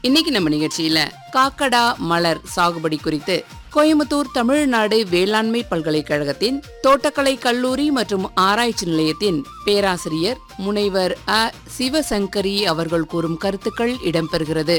இன்னைக்கு நம்ம நிகழ்ச்சியில காக்கடா மலர் சாகுபடி குறித்து கோயம்புத்தூர் தமிழ்நாடு வேளாண்மை பல்கலைக்கழகத்தின் தோட்டக்கலை கல்லூரி மற்றும் ஆராய்ச்சி நிலையத்தின் பேராசிரியர் முனைவர் அ சிவசங்கரி அவர்கள் கூறும் கருத்துக்கள் இடம்பெறுகிறது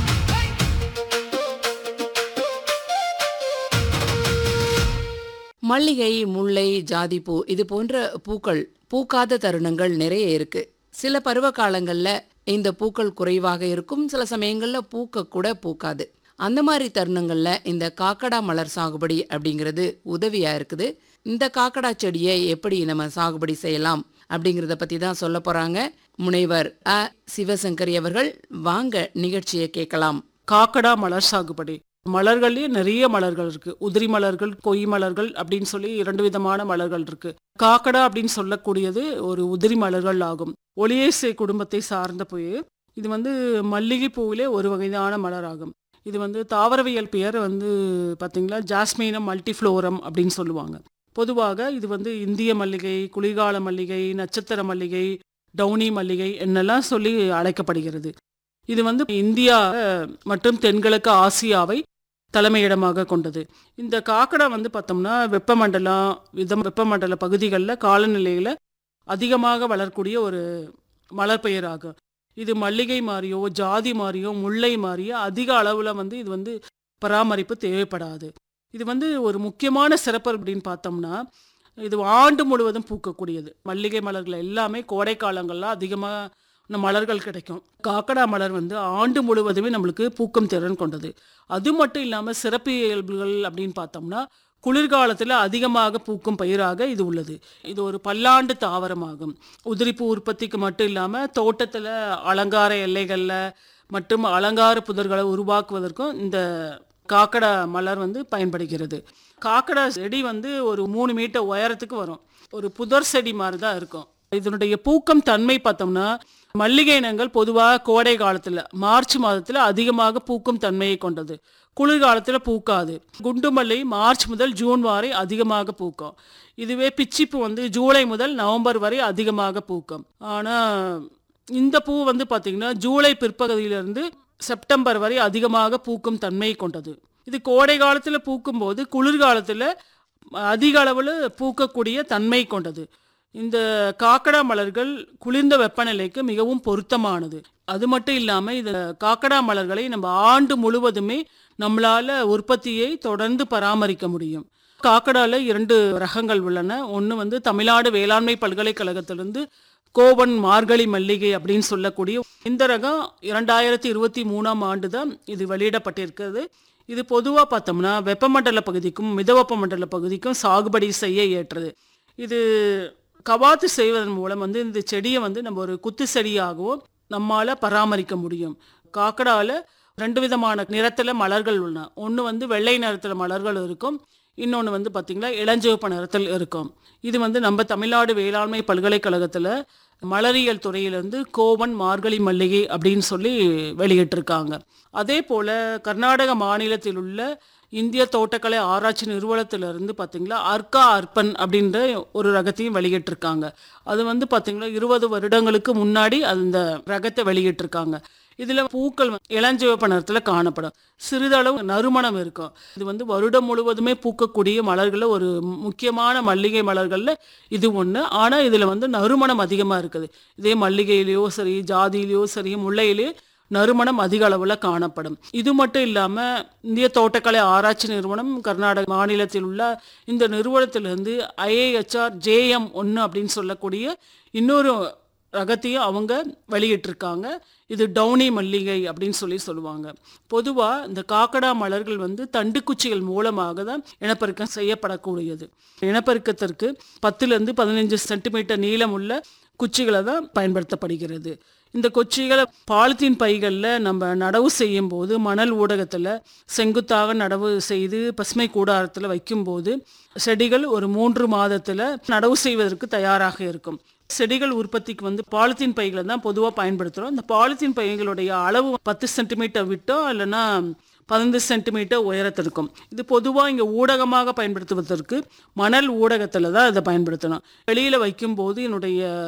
மல்லிகை முல்லை ஜாதிப்பூ இது போன்ற பூக்கள் பூக்காத தருணங்கள் நிறைய இருக்கு சில பருவ காலங்கள்ல இந்த பூக்கள் குறைவாக இருக்கும் சில சமயங்கள்ல பூக்க கூட பூக்காது அந்த மாதிரி தருணங்கள்ல இந்த காக்கடா மலர் சாகுபடி அப்படிங்கிறது உதவியா இருக்குது இந்த காக்கடா செடியை எப்படி நம்ம சாகுபடி செய்யலாம் அப்படிங்கிறத பத்தி தான் சொல்ல போறாங்க முனைவர் அ சிவசங்கரி அவர்கள் வாங்க நிகழ்ச்சியை கேட்கலாம் காக்கடா மலர் சாகுபடி மலர்கள்லயே நிறைய மலர்கள் இருக்கு உதிரி மலர்கள் கொய் மலர்கள் அப்படின்னு சொல்லி இரண்டு விதமான மலர்கள் இருக்கு காக்கடா அப்படின்னு சொல்லக்கூடியது ஒரு உதிரி மலர்கள் ஆகும் ஒளியேசை குடும்பத்தை சார்ந்த போய் இது வந்து மல்லிகை பூவிலே ஒரு வகையான மலர் ஆகும் இது வந்து தாவரவியல் பெயர் வந்து பார்த்தீங்களா ஜாஸ்மீனம் மல்டிஃப்ளோரம் அப்படின்னு சொல்லுவாங்க பொதுவாக இது வந்து இந்திய மல்லிகை குளிர்கால மல்லிகை நட்சத்திர மல்லிகை டவுனி மல்லிகை என்னெல்லாம் சொல்லி அழைக்கப்படுகிறது இது வந்து இந்தியா அஹ், மற்றும் தென்கிழக்கு ஆசியாவை தலைமையிடமாக கொண்டது இந்த காக்கடா வந்து பார்த்தோம்னா வெப்பமண்டலம் விதம் வெப்பமண்டல பகுதிகளில் காலநிலையில் அதிகமாக வளரக்கூடிய ஒரு மலர் பெயராகும் இது மல்லிகை மாதிரியோ ஜாதி மாதிரியோ முல்லை மாதிரியோ அதிக அளவில் வந்து இது வந்து பராமரிப்பு தேவைப்படாது இது வந்து ஒரு முக்கியமான சிறப்பு அப்படின்னு பார்த்தோம்னா இது ஆண்டு முழுவதும் பூக்கக்கூடியது மல்லிகை மலர்கள் எல்லாமே கோடை காலங்கள்ல அதிகமாக மலர்கள் கிடைக்கும் காக்கடா மலர் வந்து ஆண்டு முழுவதுமே நம்மளுக்கு பூக்கும் திறன் கொண்டது அது மட்டும் இல்லாமல் சிறப்பு இயல்புகள் அப்படின்னு பார்த்தோம்னா குளிர்காலத்தில் அதிகமாக பூக்கும் பயிராக இது உள்ளது இது ஒரு பல்லாண்டு தாவரமாகும் உதிரிப்பூ உற்பத்திக்கு மட்டும் இல்லாமல் தோட்டத்தில் அலங்கார எல்லைகளில் மற்றும் அலங்கார புதர்களை உருவாக்குவதற்கும் இந்த காக்கடா மலர் வந்து பயன்படுகிறது காக்கடா செடி வந்து ஒரு மூணு மீட்டர் உயரத்துக்கு வரும் ஒரு புதர் செடி மாதிரி தான் இருக்கும் இதனுடைய பூக்கம் தன்மை பார்த்தோம்னா மல்லிகை இனங்கள் பொதுவாக கோடை காலத்தில் மார்ச் மாதத்தில் அதிகமாக பூக்கும் தன்மையை கொண்டது குளிர்காலத்தில் பூக்காது குண்டு மல்லி மார்ச் முதல் ஜூன் வரை அதிகமாக பூக்கும் இதுவே பிச்சிப்பூ வந்து ஜூலை முதல் நவம்பர் வரை அதிகமாக பூக்கும் ஆனால் இந்த பூ வந்து பார்த்திங்கன்னா ஜூலை பிற்பகுதியிலிருந்து செப்டம்பர் வரை அதிகமாக பூக்கும் தன்மை கொண்டது இது கோடை காலத்தில் பூக்கும்போது குளிர்காலத்தில் அதிக அளவில் பூக்கக்கூடிய தன்மை கொண்டது இந்த காக்கடா மலர்கள் குளிர்ந்த வெப்பநிலைக்கு மிகவும் பொருத்தமானது அது மட்டும் இல்லாமல் இந்த காக்கடா மலர்களை நம்ம ஆண்டு முழுவதுமே நம்மளால உற்பத்தியை தொடர்ந்து பராமரிக்க முடியும் காக்கடால இரண்டு ரகங்கள் உள்ளன ஒன்று வந்து தமிழ்நாடு வேளாண்மை பல்கலைக்கழகத்திலிருந்து கோவன் மார்கழி மல்லிகை அப்படின்னு சொல்லக்கூடிய இந்த ரகம் இரண்டாயிரத்தி இருபத்தி மூணாம் ஆண்டு தான் இது வெளியிடப்பட்டிருக்கிறது இது பொதுவாக பார்த்தோம்னா வெப்பமண்டல பகுதிக்கும் மிதவெப்ப மண்டல பகுதிக்கும் சாகுபடி செய்ய ஏற்றது இது கவாத்து செய்வதன் மூலம் வந்து இந்த செடியை வந்து நம்ம ஒரு குத்து செடியாகவும் நம்மால் பராமரிக்க முடியும் காக்கடால ரெண்டு விதமான நிறத்தில் மலர்கள் உள்ளன ஒன்று வந்து வெள்ளை நிறத்தில் மலர்கள் இருக்கும் இன்னொன்று வந்து பார்த்திங்கன்னா இளஞ்சிவப்பு நிறத்தில் இருக்கும் இது வந்து நம்ம தமிழ்நாடு வேளாண்மை பல்கலைக்கழகத்தில் மலரியல் துறையிலிருந்து கோவன் மார்கழி மல்லிகை அப்படின்னு சொல்லி வெளியிட்டிருக்காங்க அதே போல் கர்நாடக மாநிலத்தில் உள்ள இந்திய தோட்டக்கலை ஆராய்ச்சி நிறுவனத்திலிருந்து பார்த்தீங்களா அர்க்கா அர்ப்பன் அப்படின்ற ஒரு ரகத்தையும் வெளியிட்டிருக்காங்க அது வந்து பார்த்தீங்கன்னா இருபது வருடங்களுக்கு முன்னாடி அந்த ரகத்தை வெளியிட்டிருக்காங்க இதில் பூக்கள் வந்து இளஞ்சிவப்பு நிறத்தில் காணப்படும் சிறிதளவு நறுமணம் இருக்கும் இது வந்து வருடம் முழுவதுமே பூக்கக்கூடிய மலர்களில் ஒரு முக்கியமான மல்லிகை மலர்களில் இது ஒன்று ஆனால் இதில் வந்து நறுமணம் அதிகமாக இருக்குது இதே மல்லிகையிலையோ சரி ஜாதியிலையோ சரி முல்லையிலையோ நறுமணம் அதிக அளவில் காணப்படும் இது மட்டும் இல்லாமல் இந்திய தோட்டக்கலை ஆராய்ச்சி நிறுவனம் கர்நாடக மாநிலத்தில் உள்ள இந்த நிறுவனத்திலிருந்து ஐஏஹெச்ஆர் ஜேஎம் ஒன்று அப்படின்னு சொல்லக்கூடிய இன்னொரு ரகத்தையும் அவங்க வெளியிட்டிருக்காங்க இது டவுனி மல்லிகை அப்படின்னு சொல்லி சொல்லுவாங்க பொதுவாக இந்த காக்கடா மலர்கள் வந்து தண்டுக்குச்சிகள் மூலமாக தான் இனப்பெருக்கம் செய்யப்படக்கூடியது இனப்பெருக்கத்திற்கு பத்துலேருந்து பதினஞ்சு சென்டிமீட்டர் நீளமுள்ள குச்சிகளை தான் பயன்படுத்தப்படுகிறது இந்த கொச்சிகளை பாலித்தீன் பைகளில் நம்ம நடவு செய்யும் போது மணல் ஊடகத்தில் செங்குத்தாக நடவு செய்து பசுமை கூடாரத்தில் வைக்கும்போது செடிகள் ஒரு மூன்று மாதத்தில் நடவு செய்வதற்கு தயாராக இருக்கும் செடிகள் உற்பத்திக்கு வந்து பாலித்தீன் பைகளை தான் பொதுவாக பயன்படுத்துகிறோம் இந்த பாலித்தீன் பைகளுடைய அளவு பத்து சென்டிமீட்டர் விட்டோ இல்லைன்னா பதினைந்து சென்டிமீட்டர் உயரத்திற்கும் இது பொதுவாக இங்கே ஊடகமாக பயன்படுத்துவதற்கு மணல் ஊடகத்தில் தான் இதை பயன்படுத்தணும் வெளியில் வைக்கும்போது என்னுடைய